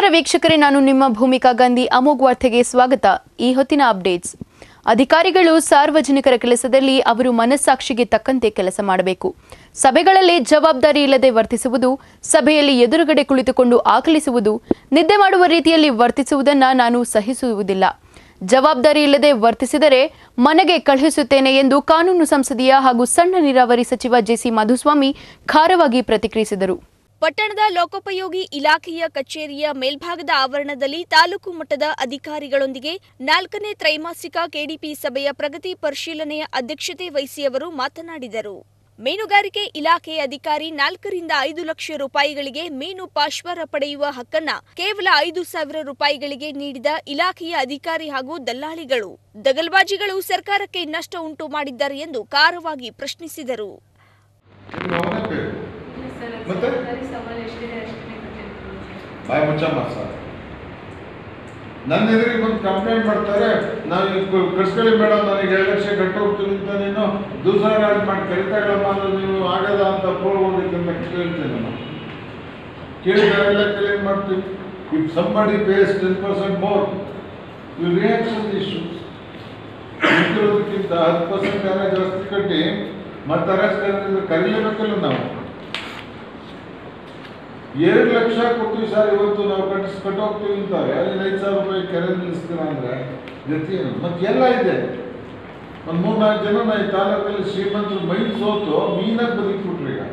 ನಮಸ್ಕಾರ ವೀಕ್ಷಕರೇ ನಾನು ನಿಮ್ಮ ಭೂಮಿಕಾ ಗಾಂಧಿ ಅಮೋಘ್ ವಾರ್ತೆಗೆ ಸ್ವಾಗತ ಈ ಹೊತ್ತಿನ ಅಪ್ಡೇಟ್ಸ್ ಅಧಿಕಾರಿಗಳು ಸಾರ್ವಜನಿಕರ ಕೆಲಸದಲ್ಲಿ ಅವರು ಮನಸ್ಸಾಕ್ಷಿಗೆ ತಕ್ಕಂತೆ ಕೆಲಸ ಮಾಡಬೇಕು ಸಭೆಗಳಲ್ಲಿ ಜವಾಬ್ದಾರಿ ಇಲ್ಲದೆ ವರ್ತಿಸುವುದು ಸಭೆಯಲ್ಲಿ ಎದುರುಗಡೆ ಕುಳಿತುಕೊಂಡು ಆಕಲಿಸುವುದು ನಿದ್ದೆ ಮಾಡುವ ರೀತಿಯಲ್ಲಿ ವರ್ತಿಸುವುದನ್ನ ನಾನು ಸಹಿಸುವುದಿಲ್ಲ ಜವಾಬ್ದಾರಿ ಇಲ್ಲದೆ ವರ್ತಿಸಿದರೆ ಮನೆಗೆ ಕಳುಹಿಸುತ್ತೇನೆ ಎಂದು ಕಾನೂನು ಸಂಸದೀಯ ಹಾಗೂ ಸಣ್ಣ ನೀರಾವರಿ ಸಚಿವ ಜೆಸಿ ಮಾಧುಸ್ವಾಮಿ ಖಾರವಾಗಿ ಪ್ರತಿಕ್ರಿಯಿಸಿದರು ಪಟ್ಟಣದ ಲೋಕೋಪಯೋಗಿ ಇಲಾಖೆಯ ಕಚೇರಿಯ ಮೇಲ್ಭಾಗದ ಆವರಣದಲ್ಲಿ ತಾಲೂಕು ಮಟ್ಟದ ಅಧಿಕಾರಿಗಳೊಂದಿಗೆ ನಾಲ್ಕನೇ ತ್ರೈಮಾಸಿಕ ಕೆಡಿಪಿ ಸಭೆಯ ಪ್ರಗತಿ ಪರಿಶೀಲನೆಯ ಅಧ್ಯಕ್ಷತೆ ವಹಿಸಿ ಅವರು ಮಾತನಾಡಿದರು ಮೀನುಗಾರಿಕೆ ಇಲಾಖೆ ಅಧಿಕಾರಿ ನಾಲ್ಕರಿಂದ ಐದು ಲಕ್ಷ ರೂಪಾಯಿಗಳಿಗೆ ಮೀನು ಪಾಶ್ವರ ಪಡೆಯುವ ಹಕ್ಕನ್ನ ಕೇವಲ ಐದು ಸಾವಿರ ರೂಪಾಯಿಗಳಿಗೆ ನೀಡಿದ ಇಲಾಖೆಯ ಅಧಿಕಾರಿ ಹಾಗೂ ದಲ್ಲಾಳಿಗಳು ದಗಲ್ಬಾಜಿಗಳು ಸರ್ಕಾರಕ್ಕೆ ನಷ್ಟ ಉಂಟು ಮಾಡಿದ್ದಾರೆ ಎಂದು ಖಾರವಾಗಿ ಪ್ರಶ್ನಿಸಿದರು ನಿಮ್ಗೆ ಅವನೇ ಬೇಕು ಮತ್ತೆ? ಮತ್ತೆ ಸವಾಲು ಎಷ್ಟಿದೆ ಅಷ್ಟೇ ಕಟ್ಟಿರ್ತೀವಿ ಬಾಯಿ ಮುಚ್ಚಮ್ಮ ಸರ್ ನನ್ನ ಎದುರಿಗೆ ಬಂದು ಕಂಪ್ಲೇಂಟ್ ಮಾಡ್ತಾರೆ ನಾವು ಈಗ ಕಳ್ಸ್ಕೊಳ್ಳಿ ಮೇಡಮ್ ನನಗೆ ಎರಡು ಲಕ್ಷ ಕಟ್ಟು ಹೋಗ್ತೀನಿ ಅಂತ ನೀನು ದೂಸರ ಗಾಡಿ ಮಾಡಿ ಕರಿತಾಗಳಮ್ಮ ಅಂದ್ರೆ ನೀವು ಆಗಲ್ಲ ಅಂತ ಹೋಗ್ಲಿಕ್ಕೆ ಅಂತ ಕೇಳ್ತೀನಿ ನಾನು ಕೇಳಿದಾರೆಲ್ಲ ಕ್ಲೇಮ್ ಮಾಡ್ತೀವಿ if somebody pays ten percent more you reaction issues ಇರೋದಕ್ಕಿಂತ ಹತ್ತು ಪರ್ಸೆಂಟ್ ಯಾರೋ ಜಾಸ್ತಿ ಕಟ್ಟಿ ಮತ್ತೆ ಅರೆಸ್ಟ್ ಕರೀಲೇಬೇಕಲ್ಲ ನಾವು ಎರಡು ಲಕ್ಷ ಕೊಡ್ತೀವಿ ಸರ್ ಇವತ್ತು ನಾವು ಕಟ್ಟಿಸ್ ಕಟ್ಟೋಗ್ತೀವಿ ಅಂತಾರೆ ಅಲ್ಲಿ ಐದು ಸಾವಿರ ರೂಪಾಯಿ ಕೆರೆ ನಿಲ್ಲಿಸ್ತೀರ ಅಂದ್ರೆ ಗತಿ ಏನು ಮತ್ತೆ ಎಲ್ಲ ಇದೆ ಒಂದು ಮೂರ್ನಾಲ್ಕು ಜನ ನಾ ಈ ತಾಲೂಕಲ್ಲಿ ಶ್ರೀಮಂತರು ಮೈ ಸೋತು ಮೀನಾಗಿ ಬದುಕ್ಬಿಟ್ರಿ ಈಗ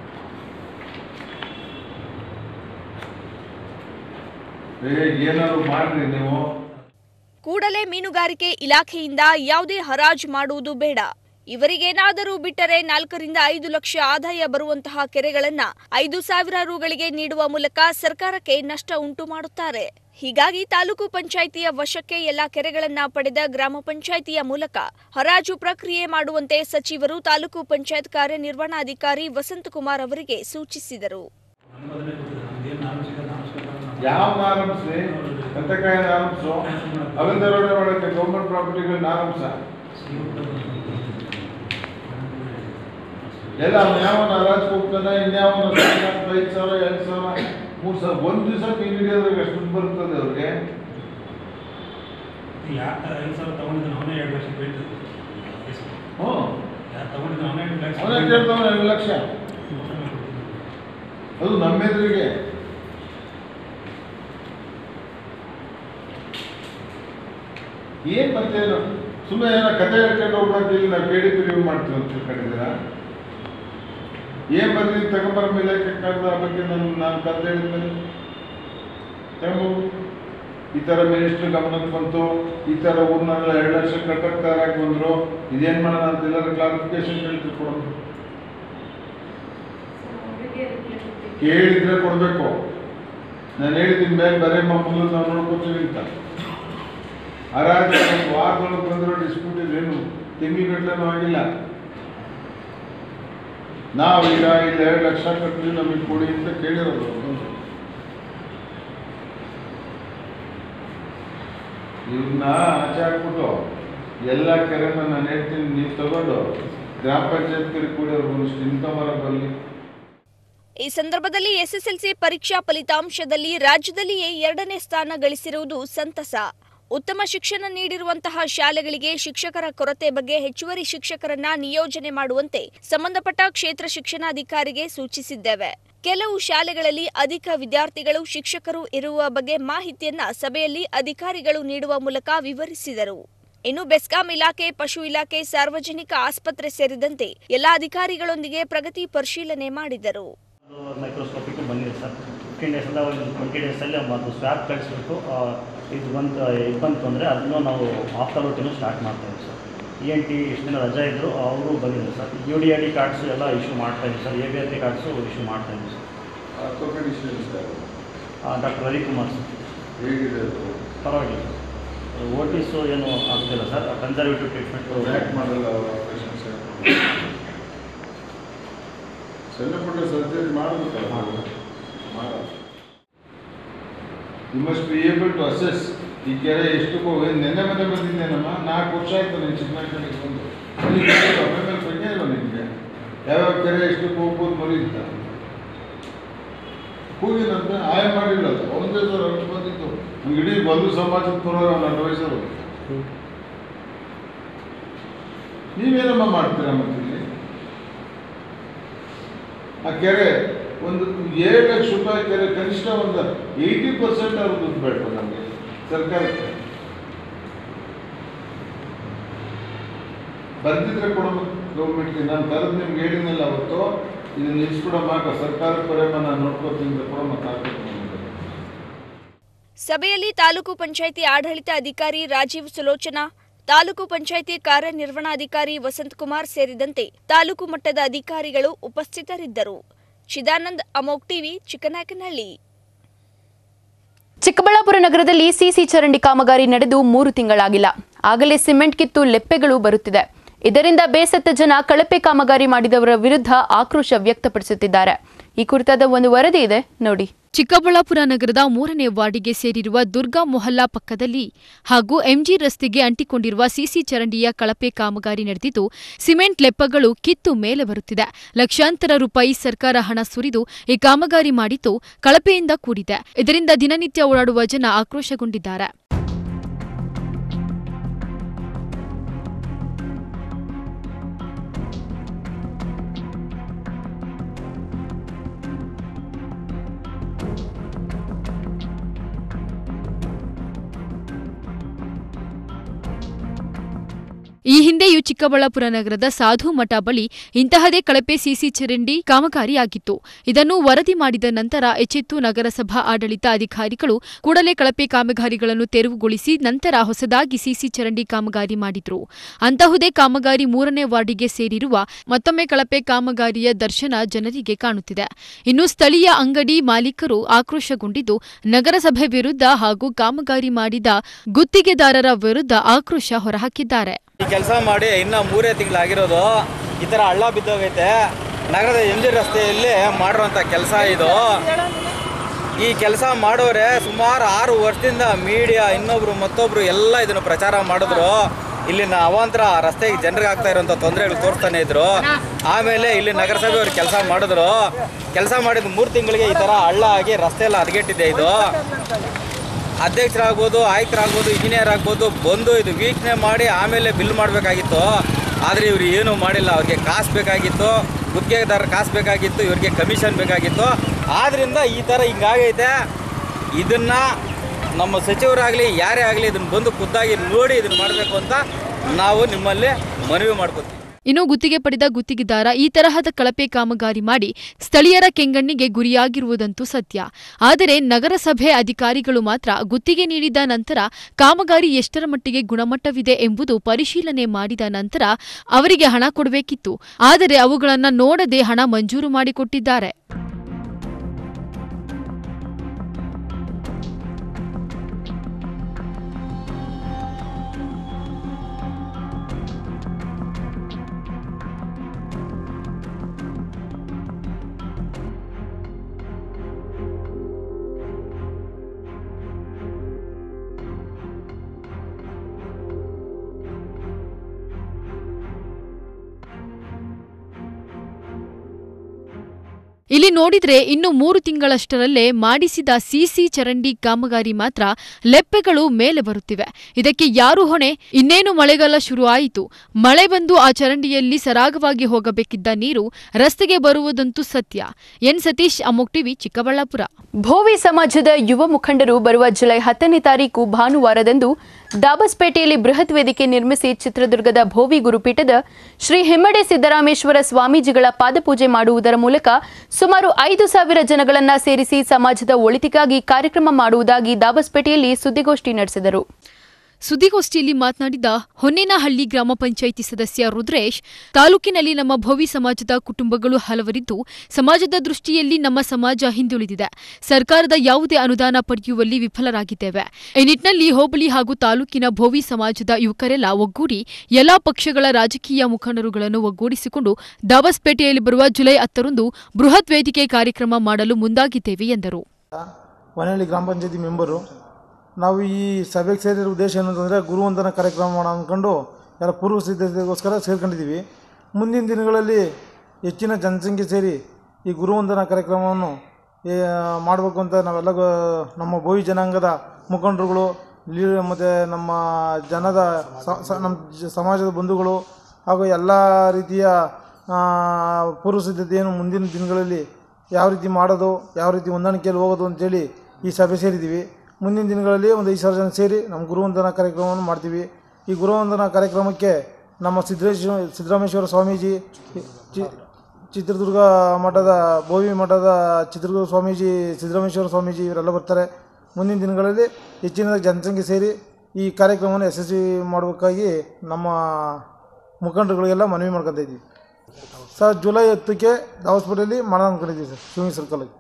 ಏ ಏನಾದ್ರು ಮಾಡ್ರಿ ನೀವು ಕೂಡಲೇ ಮೀನುಗಾರಿಕೆ ಇಲಾಖೆಯಿಂದ ಯಾವುದೇ ಹರಾಜು ಮಾಡುವುದು ಬೇಡ ಇವರಿಗೇನಾದರೂ ಬಿಟ್ಟರೆ ನಾಲ್ಕರಿಂದ ಐದು ಲಕ್ಷ ಆದಾಯ ಬರುವಂತಹ ಕೆರೆಗಳನ್ನ ಐದು ಸಾವಿರ ರುಗಳಿಗೆ ನೀಡುವ ಮೂಲಕ ಸರ್ಕಾರಕ್ಕೆ ನಷ್ಟ ಉಂಟು ಮಾಡುತ್ತಾರೆ ಹೀಗಾಗಿ ತಾಲೂಕು ಪಂಚಾಯಿತಿಯ ವಶಕ್ಕೆ ಎಲ್ಲಾ ಕೆರೆಗಳನ್ನ ಪಡೆದ ಗ್ರಾಮ ಪಂಚಾಯಿತಿಯ ಮೂಲಕ ಹರಾಜು ಪ್ರಕ್ರಿಯೆ ಮಾಡುವಂತೆ ಸಚಿವರು ತಾಲೂಕು ಪಂಚಾಯತ್ ಕಾರ್ಯನಿರ್ವಹಣಾಧಿಕಾರಿ ವಸಂತಕುಮಾರ್ ಅವರಿಗೆ ಸೂಚಿಸಿದರು ಯಾವ ಆರಂಭಿಸಿ ಕತ್ತಕಾಯಿನ ಆರಂಭಿಸು ಅವಿಂದ ರೋಡ್ ಒಳಗೆ ಗೌರ್ಮೆಂಟ್ ಪ್ರಾಪರ್ಟಿಗಳನ್ನ ಆರಂಭಿಸ ಎಲ್ಲ ಅವ್ನು ಯಾವನ ರಾಜ್ ಹೋಗ್ತಾನೆ ಇನ್ಯಾವನ ಐದು ಸಾವಿರ ಎರಡು ಸಾವಿರ ಮೂರು ಸಾವಿರ ಒಂದು ದಿವಸ ಮೀನು ಹಿಡಿಯೋದ್ರಾಗ ಎಷ್ಟು ದುಡ್ಡು ಬರ್ತದೆ ಅವ್ರಿಗೆ ಯಾರು ಐದು ಸಾವಿರ ತಗೊಂಡಿದ್ದಾನೆ ಅವನೇ ಎರಡು ಲಕ್ಷ ಬೀಳ್ತದೆ ಹ್ಞೂ ಯಾರು ತಗೊಂಡಿದ್ದಾನೆ ಅವನೇ ಎರಡು ಲಕ್ಷ ಅವನೇ ಕೇಳ್ತಾವ ಎರಡು ಲಕ್ಷ ಅದು ನಮ್ಮೆದುರಿಗೆ ಏನ್ ಮತ್ತೇನು ಸುಮ್ಮನೆ ಏನೋ ಕತೆ ಹೇಳ್ಕೊಂಡು ಹೋಗ್ಬಿಡಕ್ಕೆ ಇಲ್ಲಿ ನಾವು ಕೇಳಿ ರಿವ್ಯೂ ಮಾಡ್ತೀವಿ ಅಂತ ತಿಳ್ಕೊಂಡಿದ್ದೀರಾ ಏನ್ ಬರ್ರಿ ತಗೊಂಬರ ಮೇಲೆ ಕಟ್ಟದ ಬಗ್ಗೆ ನಾನು ನಾನು ಕತೆ ಹೇಳಿದ್ಮೇಲೆ ತಗೊಂಬೋಗು ಈ ಥರ ಮಿನಿಸ್ಟ್ರ್ ಗಮನಕ್ಕೆ ಬಂತು ಈ ಥರ ಊರ್ನೆಲ್ಲ ಎರಡು ಲಕ್ಷ ಕಟ್ಟಕ್ಕೆ ತಯಾರಾಗಿ ಬಂದರು ಇದೇನು ಮಾಡೋಣ ಅಂತ ಎಲ್ಲರೂ ಕ್ಲಾರಿಫಿಕೇಶನ್ ಕೇಳ್ತೀವಿ ಕೊಡೋದು ಅವರಿಗೆ ರಿಪ್ಲೈ ಕೊಡ್ತೀವಿ ಕೇಳಿದ್ರೆ ಕೊಡಬೇಕು ನಾನು ಹೇಳಿದ್ದೀನಿ ಮೇಲೆ ಬರೇ ಮಕ್ಕಳು ನಾವು ನೋಡ್ಕೊತೀವಿ ಅಂತ ಹರಾಜು ಒಂದು ವಾರದೊಳಗೆ ಬಂದಿರೋ ಡಿಸ್ಪ್ಯೂಟ್ ಇದೇನು ತಿಂಗಳಿಗಟ್ಟಲೆನೂ ಆಗಿಲ್ಲ ನಾವೀಗ ಇಲ್ಲಿ ಎರಡು ಲಕ್ಷ ಕಟ್ಟಿ ನಮಗೆ ಕೊಡಿ ಅಂತ ಕೇಳಿರೋದು ಬಂದು. ಇವನ್ನ ಆಚೆ ಹಾಕ್ಬಿಟ್ಟು ಎಲ್ಲ ಕೆರೆನ ನಾನು ಹೇಳ್ತೀನಿ ನೀವು ತಗೊಂಡು ಗ್ರಾಮ ಪಂಚಾಯತ್ ಕೂಡಿ ಅವ್ರಿಗೆ ಒಂದಿಷ್ಟು ಇನ್ಕಮ್ ಬರಲಿ ಈ ಸಂದರ್ಭದಲ್ಲಿ ಎಸ್ಎಸ್ಎಲ್ಸಿ ಪರೀಕ್ಷಾ ಫಲಿತಾಂಶದಲ್ಲಿ ರಾಜ್ಯದಲ್ಲಿಯೇ ಎರಡನೇ ಸ್ಥಾನ ಗಳಿಸಿರುವುದು ಸಂತಸ ಉತ್ತಮ ಶಿಕ್ಷಣ ನೀಡಿರುವಂತಹ ಶಾಲೆಗಳಿಗೆ ಶಿಕ್ಷಕರ ಕೊರತೆ ಬಗ್ಗೆ ಹೆಚ್ಚುವರಿ ಶಿಕ್ಷಕರನ್ನ ನಿಯೋಜನೆ ಮಾಡುವಂತೆ ಸಂಬಂಧಪಟ್ಟ ಕ್ಷೇತ್ರ ಶಿಕ್ಷಣಾಧಿಕಾರಿಗೆ ಸೂಚಿಸಿದ್ದೇವೆ ಕೆಲವು ಶಾಲೆಗಳಲ್ಲಿ ಅಧಿಕ ವಿದ್ಯಾರ್ಥಿಗಳು ಶಿಕ್ಷಕರು ಇರುವ ಬಗ್ಗೆ ಮಾಹಿತಿಯನ್ನ ಸಭೆಯಲ್ಲಿ ಅಧಿಕಾರಿಗಳು ನೀಡುವ ಮೂಲಕ ವಿವರಿಸಿದರು ಇನ್ನು ಬೆಸ್ಕಾಂ ಇಲಾಖೆ ಪಶು ಇಲಾಖೆ ಸಾರ್ವಜನಿಕ ಆಸ್ಪತ್ರೆ ಸೇರಿದಂತೆ ಎಲ್ಲಾ ಅಧಿಕಾರಿಗಳೊಂದಿಗೆ ಪ್ರಗತಿ ಪರಿಶೀಲನೆ ಮಾಡಿದರು ಮೈಕ್ರೋಸ್ಕೋಪಿಕ್ ಬಂದಿದೆ ಸರ್ ಫಿಫ್ಟೀನ್ ಡೇಸಿಂದ ಒಂದು ಟ್ವೆಂಟಿ ಡೇಸಲ್ಲಿ ಒಂದು ಸ್ವ್ಯಾಬ್ ಕಳಿಸ್ಬಿಟ್ಟು ಆ, ಇದು ಬಂತು ಇದು ಬಂತು ಅಂದರೆ ಅದನ್ನು ನಾವು ಆಫ್ಟರ್ ಔಟಿನೂ ಸ್ಟಾರ್ಟ್ ಮಾಡ್ತಾಯಿದ್ದೀವಿ ಸರ್ ಇ ಎನ್ ಟಿ ಇಷ್ಟು ದಿನ ರಜಾ ಇದ್ದರು ಅವರು ಬಂದಿದ್ರು sir U D I D cards ಎಲ್ಲ ಇಶ್ಯೂ ಮಾಡ್ತಾಯಿದ್ದೀವಿ sir A B R T cards issue ಮಾಡ್ತಾಯಿದ್ದೀವಿ ಸರ್ ಡಾಕ್ಟರ್ ರವಿಕುಮಾರ್ ಸರ್ ಹೇಗಿದೆ ಅದು ಪರವಾಗಿಲ್ಲ ಸರ್ ಓಟಿಸು ಏನು ಆಗೋದಿಲ್ಲ ಸರ್ ಕನ್ಸರ್ವೇಟಿವ್ ಟ್ರೀಟ್ಮೆಂಟು ಯಾಕೆ ಮಾಡಲ್ಲ ಅವರು ಆಪರೇಷನ್ಸ್ ಸಣ್ಣ ಪುಟ್ಟ ಸರ್ಜರಿ ಮಾಡಬೇಕಲ್ಲ ಮಾಡಲ್ಲ you must be able to assess ಈ ಕೆರೆ ಎಷ್ಟು ನೆನ್ನೆ ಮನೆ ಬಂದಿದ್ದೇನಮ್ಮ ನಾಲ್ಕು ವರ್ಷ ಆಯ್ತು ನೀನು ಚಿಕ್ಕಮಗಳೂರಿಗೆ ಬಂದು ನಿನಗೆ ಆಮೇಲೆ ಪ್ರಜ್ಞೆ ಇಲ್ವ ನಿನಗೆ ಯಾವ್ಯಾವ ಕೆರೆ ಎಷ್ಟು ಹೋಗ್ಬೋದು ಮರಿ ಅಂತ ಕೂಗಿನಂತೆ ಆಯ ಮಾಡಿಲ್ಲ ಅದು ಅವನದೇ ಸರ್ ಅವ್ನು ಬಂದಿತ್ತು ನಮ್ಗೆ ಇಡೀ ಬಂಧು ಸಮಾಜದ ಪುರ ನನ್ನ ವಯಸ್ಸರು ನೀವೇನಮ್ಮ ಮಾಡ್ತೀರಾ ಮತ್ತೆ ಇಲ್ಲಿ ಆ ಕೆರೆ ಒಂದು ಏಳು ಲಕ್ಷ ರೂಪಾಯಿ ಕೆರೆ ಕನಿಷ್ಠ ಒಂದು ಏಯ್ಟಿ ಪರ್ಸೆಂಟ್ ಅವ್ರು ದುಡ್ಡು ಬೇಡ ನಮಗೆ ಸರ್ಕಾರಕ್ಕೆ ಬಂದಿದ್ರೆ ಕೊಡಬೇಕು ಗೌರ್ಮೆಂಟ್ಗೆ ನಾನು ತರದು ನಿಮ್ಗೆ ಹೇಳಿದ್ನಲ್ಲ ಅವತ್ತು ಇದನ್ನ ನಿಲ್ಸ್ಬಿಡಮ್ಮ ಸರ್ಕಾರ ಪರಮ ನಾನು ನೋಡ್ಕೋತೀನಿ ಕೊಡಮ್ಮ ತಾಕತ್ತು ನಮ್ಗೆ. ಸಭೆಯಲ್ಲಿ ತಾಲೂಕು ಪಂಚಾಯಿತಿ ಆಡಳಿತ ಅಧಿಕಾರಿ ರಾಜೀವ್ ಸುಲೋಚನಾ ತಾಲೂಕು ಪಂಚಾಯಿತಿ ಕಾರ್ಯನಿರ್ವಹಣಾಧಿಕಾರಿ ವಸಂತಕುಮಾರ್ ಸೇರಿದಂತೆ ತಾಲೂಕು ಮಟ್ಟದ ಅಧಿಕಾರಿಗಳು ಉಪಸ್ಥಿತರಿದ್ದರು ಚಿದಾನಂದ್ ಅಮೋಕ್ ಟಿವಿ ಚಿಕ್ಕನಾಯಕನಹಳ್ಳಿ ಚಿಕ್ಕಬಳ್ಳಾಪುರ ನಗರದಲ್ಲಿ ಸಿಸಿ ಚರಂಡಿ ಕಾಮಗಾರಿ ನಡೆದು ಮೂರು ತಿಂಗಳಾಗಿಲ್ಲ ಆಗಲೇ ಸಿಮೆಂಟ್ ಕಿತ್ತು ಲೆಪ್ಪೆಗಳು ಬರುತ್ತಿದೆ ಇದರಿಂದ ಬೇಸತ್ತ ಜನ ಕಳಪೆ ಕಾಮಗಾರಿ ಮಾಡಿದವರ ವಿರುದ್ಧ ಆಕ್ರೋಶ ವ್ಯಕ್ತಪಡಿಸುತ್ತಿದ್ದಾರೆ ಈ ಕುರಿತಾದ ಒಂದು ವರದಿ ಇದೆ ನೋಡಿ ಚಿಕ್ಕಬಳ್ಳಾಪುರ ನಗರದ ಮೂರನೇ ವಾರ್ಡಿಗೆ ಸೇರಿರುವ ದುರ್ಗಾ ಮೊಹಲ್ಲಾ ಪಕ್ಕದಲ್ಲಿ ಹಾಗೂ ಎಂಜಿ ರಸ್ತೆಗೆ ಅಂಟಿಕೊಂಡಿರುವ ಸಿಸಿ ಚರಂಡಿಯ ಕಳಪೆ ಕಾಮಗಾರಿ ನಡೆದಿದ್ದು ಸಿಮೆಂಟ್ ಲೆಪ್ಪಗಳು ಕಿತ್ತು ಮೇಲೆ ಬರುತ್ತಿದೆ ಲಕ್ಷಾಂತರ ರೂಪಾಯಿ ಸರ್ಕಾರ ಹಣ ಸುರಿದು ಈ ಕಾಮಗಾರಿ ಮಾಡಿದ್ದು ಕಳಪೆಯಿಂದ ಕೂಡಿದೆ ಇದರಿಂದ ದಿನನಿತ್ಯ ಓಡಾಡುವ ಜನ ಆಕ್ರೋಶಗೊಂಡಿದ್ದಾರೆ ಈ ಹಿಂದೆಯೂ ಚಿಕ್ಕಬಳ್ಳಾಪುರ ನಗರದ ಸಾಧು ಮಠ ಬಳಿ ಇಂತಹದೇ ಕಳಪೆ ಸಿಸಿ ಚರಂಡಿ ಕಾಮಗಾರಿಯಾಗಿತ್ತು ಇದನ್ನು ವರದಿ ಮಾಡಿದ ನಂತರ ಎಚ್ಚೆತ್ತು ನಗರಸಭಾ ಆಡಳಿತ ಅಧಿಕಾರಿಗಳು ಕೂಡಲೇ ಕಳಪೆ ಕಾಮಗಾರಿಗಳನ್ನು ತೆರವುಗೊಳಿಸಿ ನಂತರ ಹೊಸದಾಗಿ ಸಿಸಿ ಚರಂಡಿ ಕಾಮಗಾರಿ ಮಾಡಿದ್ರು ಅಂತಹುದೇ ಕಾಮಗಾರಿ ಮೂರನೇ ವಾರ್ಡಿಗೆ ಸೇರಿರುವ ಮತ್ತೊಮ್ಮೆ ಕಳಪೆ ಕಾಮಗಾರಿಯ ದರ್ಶನ ಜನರಿಗೆ ಕಾಣುತ್ತಿದೆ ಇನ್ನು ಸ್ಥಳೀಯ ಅಂಗಡಿ ಮಾಲೀಕರು ಆಕ್ರೋಶಗೊಂಡಿದ್ದು ನಗರಸಭೆ ವಿರುದ್ಧ ಹಾಗೂ ಕಾಮಗಾರಿ ಮಾಡಿದ ಗುತ್ತಿಗೆದಾರರ ವಿರುದ್ಧ ಆಕ್ರೋಶ ಹೊರಹಾಕಿದ್ದಾರೆ ಈ ಕೆಲಸ ಮಾಡಿ ಇನ್ನ ಮೂರೇ ತಿಂಗಳಾಗಿರೋದು ಈ ಥರ ಹಳ್ಳ ಬಿದ್ದೋಗೈತೆ ನಗರದ ಎಂ ಜಿ ರಸ್ತೆಯಲ್ಲಿ ಮಾಡಿರೋಂಥ ಕೆಲಸ ಇದು ಈ ಕೆಲಸ ಮಾಡೋರೆ ಸುಮಾರು ಆರು ವರ್ಷದಿಂದ ಮೀಡಿಯಾ ಇನ್ನೊಬ್ರು ಮತ್ತೊಬ್ರು ಎಲ್ಲ ಇದನ್ನು ಪ್ರಚಾರ ಮಾಡಿದ್ರು ಇಲ್ಲಿನ ಅವಾಂತರ ರಸ್ತೆಗೆ ಜನರಿಗೆ ಆಗ್ತಾ ಇರೋಂಥ ತೊಂದರೆಗಳು ತೋರಿಸ್ತಾನೆ ಇದ್ರು ಆಮೇಲೆ ಇಲ್ಲಿ ನಗರಸಭೆಯವರು ಕೆಲಸ ಮಾಡಿದ್ರು ಕೆಲಸ ಮಾಡಿದ ಮೂರು ತಿಂಗಳಿಗೆ ಈ ಥರ ಹಳ್ಳ ಆಗಿ ರಸ್ತೆ ಎಲ್ಲ ಹದಗೆಟ್ಟಿದೆ ಇದು ಅಧ್ಯಕ್ಷರಾಗ್ಬೋದು ಆಯುಕ್ತರಾಗ್ಬೋದು ಇಂಜಿನಿಯರ್ ಆಗ್ಬೋದು ಬಂದು ಇದು ವೀಕ್ಷಣೆ ಮಾಡಿ ಆಮೇಲೆ ಬಿಲ್ ಮಾಡಬೇಕಾಗಿತ್ತು ಆದರೆ ಇವರು ಏನೂ ಮಾಡಿಲ್ಲ ಅವ್ರಿಗೆ ಕಾಸು ಬೇಕಾಗಿತ್ತು ಗುತ್ತಿಗೆದಾರ ಕಾಸು ಬೇಕಾಗಿತ್ತು ಇವ್ರಿಗೆ ಕಮಿಷನ್ ಬೇಕಾಗಿತ್ತು ಆದ್ದರಿಂದ ಈ ಥರ ಹಿಂಗಾಗೈತೆ ಇದನ್ನು ನಮ್ಮ ಸಚಿವರಾಗಲಿ ಯಾರೇ ಆಗಲಿ ಇದನ್ನು ಬಂದು ಖುದ್ದಾಗಿ ನೋಡಿ ಇದನ್ನು ಮಾಡಬೇಕು ಅಂತ ನಾವು ನಿಮ್ಮಲ್ಲಿ ಮನವಿ ಮಾಡ್ಕೊತೀವಿ ಇನ್ನು ಗುತ್ತಿಗೆ ಪಡೆದ ಗುತ್ತಿಗೆದಾರ ಈ ತರಹದ ಕಳಪೆ ಕಾಮಗಾರಿ ಮಾಡಿ ಸ್ಥಳೀಯರ ಕೆಂಗಣ್ಣಿಗೆ ಗುರಿಯಾಗಿರುವುದಂತೂ ಸತ್ಯ ಆದರೆ ನಗರಸಭೆ ಅಧಿಕಾರಿಗಳು ಮಾತ್ರ ಗುತ್ತಿಗೆ ನೀಡಿದ ನಂತರ ಕಾಮಗಾರಿ ಎಷ್ಟರ ಮಟ್ಟಿಗೆ ಗುಣಮಟ್ಟವಿದೆ ಎಂಬುದು ಪರಿಶೀಲನೆ ಮಾಡಿದ ನಂತರ ಅವರಿಗೆ ಹಣ ಕೊಡಬೇಕಿತ್ತು ಆದರೆ ಅವುಗಳನ್ನು ನೋಡದೆ ಹಣ ಮಂಜೂರು ಮಾಡಿಕೊಟ್ಟಿದ್ದಾರೆ ಇಲ್ಲಿ ನೋಡಿದ್ರೆ ಇನ್ನು ಮೂರು ತಿಂಗಳಷ್ಟರಲ್ಲೇ ಮಾಡಿಸಿದ ಸಿಸಿ ಚರಂಡಿ ಕಾಮಗಾರಿ ಮಾತ್ರ ಲೆಪ್ಪೆಗಳು ಮೇಲೆ ಬರುತ್ತಿವೆ ಇದಕ್ಕೆ ಯಾರು ಹೊಣೆ ಇನ್ನೇನು ಮಳೆಗಾಲ ಶುರು ಆಯಿತು ಮಳೆ ಬಂದು ಆ ಚರಂಡಿಯಲ್ಲಿ ಸರಾಗವಾಗಿ ಹೋಗಬೇಕಿದ್ದ ನೀರು ರಸ್ತೆಗೆ ಬರುವುದಂತೂ ಸತ್ಯ ಎನ್ ಸತೀಶ್ ಅಮೋಕ್ ಟಿವಿ ಚಿಕ್ಕಬಳ್ಳಾಪುರ ಭೋವಿ ಸಮಾಜದ ಯುವ ಮುಖಂಡರು ಬರುವ ಜುಲೈ ಹತ್ತನೇ ತಾರೀಕು ಭಾನುವಾರದಂದು ದಾಬಸ್ಪೇಟೆಯಲ್ಲಿ ಬೃಹತ್ ವೇದಿಕೆ ನಿರ್ಮಿಸಿ ಚಿತ್ರದುರ್ಗದ ಭೋವಿ ಗುರುಪೀಠದ ಶ್ರೀ ಹಿಮ್ಮಡೆ ಸಿದ್ದರಾಮೇಶ್ವರ ಸ್ವಾಮೀಜಿಗಳ ಪಾದಪೂಜೆ ಮಾಡುವುದರ ಮೂಲಕ ಸುಮಾರು ಐದು ಸಾವಿರ ಜನಗಳನ್ನ ಸೇರಿಸಿ ಸಮಾಜದ ಒಳಿತಿಗಾಗಿ ಕಾರ್ಯಕ್ರಮ ಮಾಡುವುದಾಗಿ ದಾಬಸ್ಪೇಟೆಯಲ್ಲಿ ಸುದ್ದಿಗೋಷ್ಠಿ ನಡೆಸಿದರು ಸುದ್ದಿಗೋಷ್ಠಿಯಲ್ಲಿ ಮಾತನಾಡಿದ ಹೊನ್ನೇನಹಳ್ಳಿ ಗ್ರಾಮ ಪಂಚಾಯಿತಿ ಸದಸ್ಯ ರುದ್ರೇಶ್ ತಾಲೂಕಿನಲ್ಲಿ ನಮ್ಮ ಭೋವಿ ಸಮಾಜದ ಕುಟುಂಬಗಳು ಹಲವರಿದ್ದು ಸಮಾಜದ ದೃಷ್ಟಿಯಲ್ಲಿ ನಮ್ಮ ಸಮಾಜ ಹಿಂದುಳಿದಿದೆ ಸರ್ಕಾರದ ಯಾವುದೇ ಅನುದಾನ ಪಡೆಯುವಲ್ಲಿ ವಿಫಲರಾಗಿದ್ದೇವೆ ಈ ನಿಟ್ಟಿನಲ್ಲಿ ಹೋಬಳಿ ಹಾಗೂ ತಾಲೂಕಿನ ಭೋವಿ ಸಮಾಜದ ಯುವಕರೆಲ್ಲ ಒಗ್ಗೂಡಿ ಎಲ್ಲಾ ಪಕ್ಷಗಳ ರಾಜಕೀಯ ಮುಖಂಡರುಗಳನ್ನು ಒಗ್ಗೂಡಿಸಿಕೊಂಡು ದಾಬಸ್ಪೇಟೆಯಲ್ಲಿ ಬರುವ ಜುಲೈ ಹತ್ತರಂದು ಬೃಹತ್ ವೇದಿಕೆ ಕಾರ್ಯಕ್ರಮ ಮಾಡಲು ಮುಂದಾಗಿದ್ದೇವೆ ಎಂದರು ಹೊನಹಳ್ಳಿ ಗ್ರಾಮ ಪಂಚಾಯತಿ ಮೆಂಬರು ನಾವು ಈ ಸಭೆಗೆ ಸೇರಿರೋ ಉದ್ದೇಶ ಏನಂತಂದರೆ ಗುರುವಂದನ ಕಾರ್ಯಕ್ರಮ ಮಾಡೋಣ ಅಂದ್ಕೊಂಡು ಎಲ್ಲ ಪೂರ್ವ ಸಿದ್ಧತೆಗೋಸ್ಕರ ಸೇರ್ಕೊಂಡಿದ್ದೀವಿ ಮುಂದಿನ ದಿನಗಳಲ್ಲಿ ಹೆಚ್ಚಿನ ಜನಸಂಖ್ಯೆ ಸೇರಿ ಈ ಗುರುವಂದನ ಕಾರ್ಯಕ್ರಮವನ್ನು ಏ, ಮಾಡಬೇಕು ಅಂತ ನಾವೆಲ್ಲ ಗೊ- ನಮ್ಮ ಬೋವಿ ಜನಾಂಗದ ಮುಖಂಡರುಗಳು ಲೀ ಮತ್ತು ನಮ್ಮ ಜನದ ಸ- ಸ- ನಮ್ಮ ಜ- ಸಮಾಜದ ಬಂಧುಗಳು ಹಾಗೂ ಎಲ್ಲ ರೀತಿಯ ಆ, ಪೂರ್ವ ಸಿದ್ಧತೆಯನ್ನು ಮುಂದಿನ ದಿನಗಳಲ್ಲಿ ಯಾವ ರೀತಿ ಮಾಡೋದು ಯಾವ ರೀತಿ ಹೊಂದಾಣಿಕೆಯಲ್ಲಿ ಹೋಗೋದು ಅಂತೇಳಿ ಈ ಸಭೆ ಸೇರಿದ್ದೀವಿ ಮುಂದಿನ ದಿನಗಳಲ್ಲಿ ಒಂದು ಐದು ಸಾವಿರ ಜನ ಸೇರಿ ನಮ್ಮ ಗುರುವಂದನಾ ಕಾರ್ಯಕ್ರಮವನ್ನು ಮಾಡ್ತೀವಿ ಈ ಗುರುವಂದನಾ ಕಾರ್ಯಕ್ರಮಕ್ಕೆ ನಮ್ಮ ಸಿದ್ದೇಶ್ವರ ಸಿದ್ದರಾಮೇಶ್ವರ ಸ್ವಾಮೀಜಿ ಚಿ- ಚಿತ್ರದುರ್ಗ ಮಠದ ಬೋವಿ ಮಠದ ಚಿತ್ರದುರ್ಗ ಸ್ವಾಮೀಜಿ ಸಿದ್ದರಾಮೇಶ್ವರ ಸ್ವಾಮೀಜಿ ಇವರೆಲ್ಲ ಬರ್ತಾರೆ ಮುಂದಿನ ದಿನಗಳಲ್ಲಿ ಹೆಚ್ಚಿನ ಜನಸಂಖ್ಯೆ ಸೇರಿ ಈ ಕಾರ್ಯಕ್ರಮವನ್ನು ಯಶಸ್ವಿ ಮಾಡಬೇಕಾಗಿ ನಮ್ಮ ಮುಖಂಡರುಗಳಿಗೆಲ್ಲ ಮನವಿ ಮಾಡ್ಕೊತಾ ಇದ್ದೀವಿ ಸರ್ ಜುಲೈ ಹತ್ತಕ್ಕೆ ದಾವಸ್ಪೇಟೆಯಲ್ಲಿ ಮಾಡೋಣ ಅಂದ್ಕೊಂಡಿದ್ದೀವಿ ಸರ್ ಶಿವಮೊಗ್ಗ ಸರ್ಕಲಲ್ಲಿ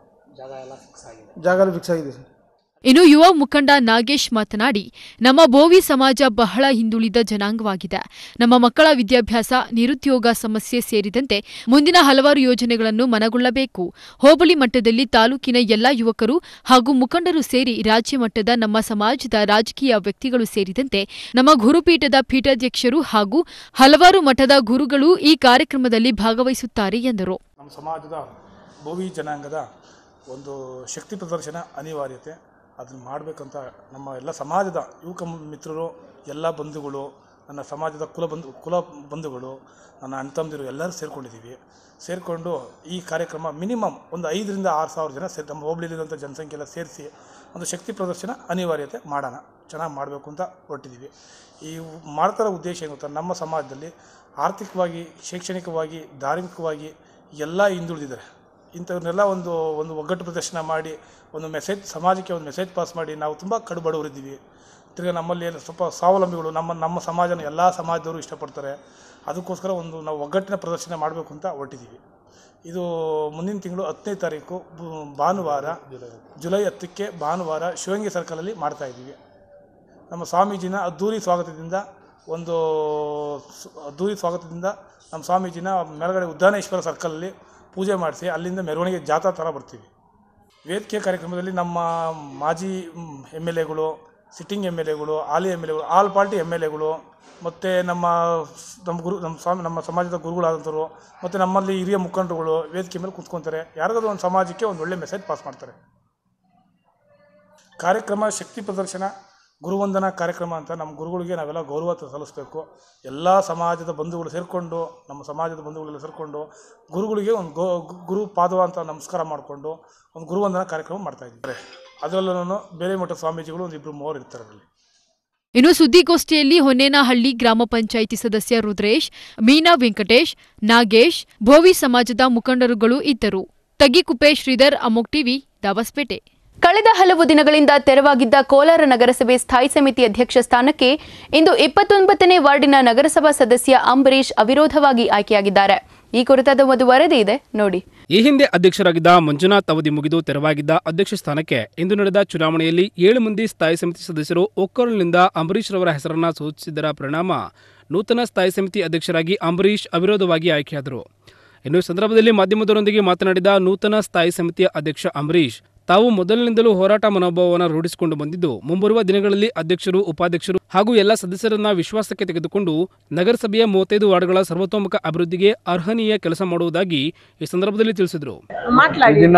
ಜಾಗ ಎಲ್ಲ ಫಿಕ್ಸ್ ಆಗಿದೆ ಸರ್ ಇನ್ನು ಯುವ ಮುಖಂಡ ನಾಗೇಶ್ ಮಾತನಾಡಿ ನಮ್ಮ ಬೋವಿ ಸಮಾಜ ಬಹಳ ಹಿಂದುಳಿದ ಜನಾಂಗವಾಗಿದೆ ನಮ್ಮ ಮಕ್ಕಳ ವಿದ್ಯಾಭ್ಯಾಸ ನಿರುದ್ಯೋಗ ಸಮಸ್ಯೆ ಸೇರಿದಂತೆ ಮುಂದಿನ ಹಲವಾರು ಯೋಜನೆಗಳನ್ನು ಮನಗೊಳ್ಳಬೇಕು ಹೋಬಳಿ ಮಟ್ಟದಲ್ಲಿ ತಾಲೂಕಿನ ಎಲ್ಲಾ ಯುವಕರು ಹಾಗೂ ಮುಖಂಡರು ಸೇರಿ ರಾಜ್ಯ ಮಟ್ಟದ ನಮ್ಮ ಸಮಾಜದ ರಾಜಕೀಯ ವ್ಯಕ್ತಿಗಳು ಸೇರಿದಂತೆ ನಮ್ಮ ಗುರುಪೀಠದ ಪೀಠಾಧ್ಯಕ್ಷರು ಹಾಗೂ ಹಲವಾರು ಮಠದ ಗುರುಗಳು ಈ ಕಾರ್ಯಕ್ರಮದಲ್ಲಿ ಭಾಗವಹಿಸುತ್ತಾರೆ ಎಂದರು ನಮ್ಮ ಸಮಾಜದ ಬೋವಿ ಜನಾಂಗದ ಒಂದು ಶಕ್ತಿ ಪ್ರದರ್ಶನ ಅನಿವಾರ್ಯತೆ ಅದನ್ನು ಮಾಡಬೇಕಂತ ನಮ್ಮ ಎಲ್ಲ ಸಮಾಜದ ಯುವಕ ಮಿತ್ರರು ಎಲ್ಲ ಬಂಧುಗಳು ನನ್ನ ಸಮಾಜದ ಕುಲ ಬಂಧು ಕುಲ ಬಂಧುಗಳು ನನ್ನ ಅಣ್ಣ ತಮ್ಮದಿರು ಎಲ್ಲರೂ ಸೇರಿಕೊಂಡಿದ್ದೀವಿ ಸೇರಿಕೊಂಡು ಈ ಕಾರ್ಯಕ್ರಮ ಮಿನಿಮಮ್ ಒಂದು ಐದರಿಂದ ಆರು ಸಾವಿರ ಜನ ಸೇರಿ ನಮ್ಮ ಹೋಬಳಿಲಿರುವಂಥ ಜನಸಂಖ್ಯೆ ಎಲ್ಲ ಸೇರಿಸಿ ಒಂದು ಶಕ್ತಿ ಪ್ರದರ್ಶನ ಅನಿವಾರ್ಯತೆ ಮಾಡೋಣ ಚೆನ್ನಾಗಿ ಮಾಡಬೇಕು ಅಂತ ಹೊರಟಿದ್ದೀವಿ ಈ ಮಾಡ್ತಾರ ಉದ್ದೇಶ ಏನು ಗೊತ್ತಾ ನಮ್ಮ ಸಮಾಜದಲ್ಲಿ ಆರ್ಥಿಕವಾಗಿ ಶೈಕ್ಷಣಿಕವಾಗಿ ಧಾರ್ಮಿಕವಾಗಿ ಎಲ್ಲ ಹಿಂದುಳಿದಿದ್ದಾರೆ ಇಂಥವ್ರನ್ನೆಲ್ಲ ಒಂದು ಒಂದು ಒಗ್ಗಟ್ಟು ಪ್ರದರ್ಶನ ಮಾಡಿ ಒಂದು ಮೆಸೇಜ್ ಸಮಾಜಕ್ಕೆ ಒಂದು ಮೆಸೇಜ್ ಪಾಸ್ ಮಾಡಿ ನಾವು ತುಂಬ ಕಡು ಬಡವರಿದ್ದೀವಿ ತಿರ್ಗಿ ನಮ್ಮಲ್ಲಿ ಏನು ಸ್ವಲ್ಪ ಸ್ವಾವಲಂಬಿಗಳು ನಮ್ಮ ನಮ್ಮ ಸಮಾಜನ ಎಲ್ಲ ಸಮಾಜದವರು ಇಷ್ಟಪಡ್ತಾರೆ ಅದಕ್ಕೋಸ್ಕರ ಒಂದು ನಾವು ಒಗ್ಗಟ್ಟಿನ ಪ್ರದರ್ಶನ ಮಾಡಬೇಕು ಅಂತ ಹೊರಟಿದ್ದೀವಿ ಇದು ಮುಂದಿನ ತಿಂಗಳು ಹತ್ತನೇ ತಾರೀಕು ಬು- ಭಾನುವಾರ ಜುಲೈ ಹತ್ತಕ್ಕೆ ಭಾನುವಾರ ಶಿವಂಗಿ ಸರ್ಕಲಲ್ಲಿ ಮಾಡ್ತಾ ಇದ್ದೀವಿ ನಮ್ಮ ಸ್ವಾಮೀಜಿನ ಅದ್ದೂರಿ ಸ್ವಾಗತದಿಂದ ಒಂದು ಸ್- ಅದ್ದೂರಿ ಸ್ವಾಗತದಿಂದ ನಮ್ಮ ಸ್ವಾಮೀಜಿನ ಮೇಲ್ಗಡೆ ಉದ್ದಾನೇಶ್ವರ ಸರ್ಕಲಲ್ಲಿ ಪೂಜೆ ಮಾಡಿಸಿ ಅಲ್ಲಿಂದ ಮೆರವಣಿಗೆ ಜಾಥಾ ಥರ ಬರ್ತೀವಿ ವೇದಿಕೆ ಕಾರ್ಯಕ್ರಮದಲ್ಲಿ ನಮ್ಮ ಮಾಜಿ ಎಮ್ ಎಲ್ ಎಗಳು ಸಿಟ್ಟಿಂಗ್ ಎಮ್ ಎಲ್ ಎಗಳು ಹಾಲಿ ಎಮ್ ಎಲ್ ಎಗಳು ಆಲ್ ಪಾರ್ಟಿ ಎಮ್ ಎಲ್ ಎಗಳು ಮತ್ತು ನಮ್ಮ ಸ್- ನಮ್ಮ ಗುರು ನಮ್ಮ ಸ್ವಾಮಿ ನಮ್ಮ ಸಮಾಜದ ಗುರುಗಳಾದಂಥವ್ರು ಮತ್ತು ನಮ್ಮಲ್ಲಿ ಹಿರಿಯ ಮುಖಂಡರುಗಳು ವೇದಿಕೆ ಮೇಲೆ ಕುತ್ಕೊತಾರೆ ಯಾರಿಗಾದ್ರೂ ಒಂದು ಸಮಾಜಕ್ಕೆ ಒಂದು ಒಳ್ಳೆ ಮೆಸೇಜ್ ಪಾಸ್ ಮಾಡ್ತಾರೆ ಕಾರ್ಯಕ್ರಮ ಶಕ್ತಿ ಪ್ರದರ್ಶನ ಗುರುವಂದನಾ ಕಾರ್ಯಕ್ರಮ ಅಂತ ನಮ್ಮ ಗುರುಗಳಿಗೆ ನಾವೆಲ್ಲ ಗೌರವ ಸಲ್ಲಿಸಬೇಕು ಎಲ್ಲ ಸಮಾಜದ ಬಂಧುಗಳು ಸೇರಿಕೊಂಡು ನಮ್ಮ ಸಮಾಜದ ಬಂಧುಗಳೆಲ್ಲ ಸೇರಿಕೊಂಡು ಗುರುಗಳಿಗೆ ಒಂದು ಗೋ ಗುರು ಪಾದವ ಅಂತ ನಮಸ್ಕಾರ ಮಾಡಿಕೊಂಡು ಒಂದು ಗುರುವಂದನಾ ಕಾರ್ಯಕ್ರಮ ಮಾಡ್ತಾ ಇದ್ದಾರೆ ಅದರಲ್ಲೂ ಬೇರೆ ಮಠ ಸ್ವಾಮೀಜಿಗಳು ಒಂದು ಇಬ್ಬರು ಮೂವರು ಇರ್ತಾರೆ ಅದರಲ್ಲಿ ಇನ್ನು ಸುದ್ದಿಗೋಷ್ಠಿಯಲ್ಲಿ ಹೊನ್ನೇನಹಳ್ಳಿ ಗ್ರಾಮ ಪಂಚಾಯಿತಿ ಸದಸ್ಯ ರುದ್ರೇಶ್ ಮೀನಾ ವೆಂಕಟೇಶ್ ನಾಗೇಶ್ ಭೋವಿ ಸಮಾಜದ ಮುಖಂಡರುಗಳು ಇದ್ದರು ತಗ್ಗಿಕುಪ್ಪೆ ಶ್ರೀಧರ್ ಅಮೋಕ್ ಟಿವಿ ದಾಬಸ್ಪೇಟೆ ಕಳೆದ ಹಲವು ದಿನಗಳಿಂದ ತೆರವಾಗಿದ್ದ ಕೋಲಾರ ನಗರಸಭೆ ಸ್ಥಾಯಿ ಸಮಿತಿ ಅಧ್ಯಕ್ಷ ಸ್ಥಾನಕ್ಕೆ ಇಂದು ಇಪ್ಪತ್ತೊಂಬತ್ತನೇ ವಾರ್ಡಿನ ನಗರಸಭಾ ಸದಸ್ಯ ಅಂಬರೀಶ್ ಅವಿರೋಧವಾಗಿ ಆಯ್ಕೆಯಾಗಿದ್ದಾರೆ ಈ ಕುರಿತಾದ ಒಂದು ವರದಿ ಇದೆ ನೋಡಿ ಈ ಹಿಂದೆ ಅಧ್ಯಕ್ಷರಾಗಿದ್ದ ಮಂಜುನಾಥ್ ಅವಧಿ ಮುಗಿದು ತೆರವಾಗಿದ್ದ ಅಧ್ಯಕ್ಷ ಸ್ಥಾನಕ್ಕೆ ಇಂದು ನಡೆದ ಚುನಾವಣೆಯಲ್ಲಿ ಏಳು ಮಂದಿ ಸ್ಥಾಯಿ ಸಮಿತಿ ಸದಸ್ಯರು ಒಕ್ಕೊರಲಿನಿಂದ ಅಂಬರೀಶ್ ರವರ ಹೆಸರನ್ನ ಸೂಚಿಸಿದ್ದರ ಪರಿಣಾಮ ನೂತನ ಸ್ಥಾಯಿ ಸಮಿತಿ ಅಧ್ಯಕ್ಷರಾಗಿ ಅಂಬರೀಶ್ ಅವಿರೋಧವಾಗಿ ಆಯ್ಕೆಯಾದರು ಇನ್ನು ಈ ಸಂದರ್ಭದಲ್ಲಿ ಮಾಧ್ಯಮದವರೊಂದಿಗೆ ಮಾತನಾಡಿದ ನೂತನ ಸ್ಥಾಯಿ ಸಮಿತಿಯ ಅಧ್ಯಕ್ಷ ಅಂಬರೀಶ್ ತಾವು ಮೊದಲಿನಿಂದಲೂ ಹೋರಾಟ ಮನೋಭಾವವನ್ನು ರೂಢಿಸಿಕೊಂಡು ಬಂದಿದ್ದು ಮುಂಬರುವ ದಿನಗಳಲ್ಲಿ ಅಧ್ಯಕ್ಷರು ಉಪಾಧ್ಯಕ್ಷರು ಹಾಗೂ ಎಲ್ಲ ಸದಸ್ಯರನ್ನ ವಿಶ್ವಾಸಕ್ಕೆ ತೆಗೆದುಕೊಂಡು ನಗರಸಭೆಯ ಮೂವತ್ತೈದು ವಾರ್ಡ್ಗಳ ಸರ್ವತೋಮುಖ ಅಭಿವೃದ್ಧಿಗೆ ಅರ್ಹನೀಯ ಕೆಲಸ ಮಾಡುವುದಾಗಿ ಈ ಸಂದರ್ಭದಲ್ಲಿ ತಿಳಿಸಿದರು ಈ ದಿನ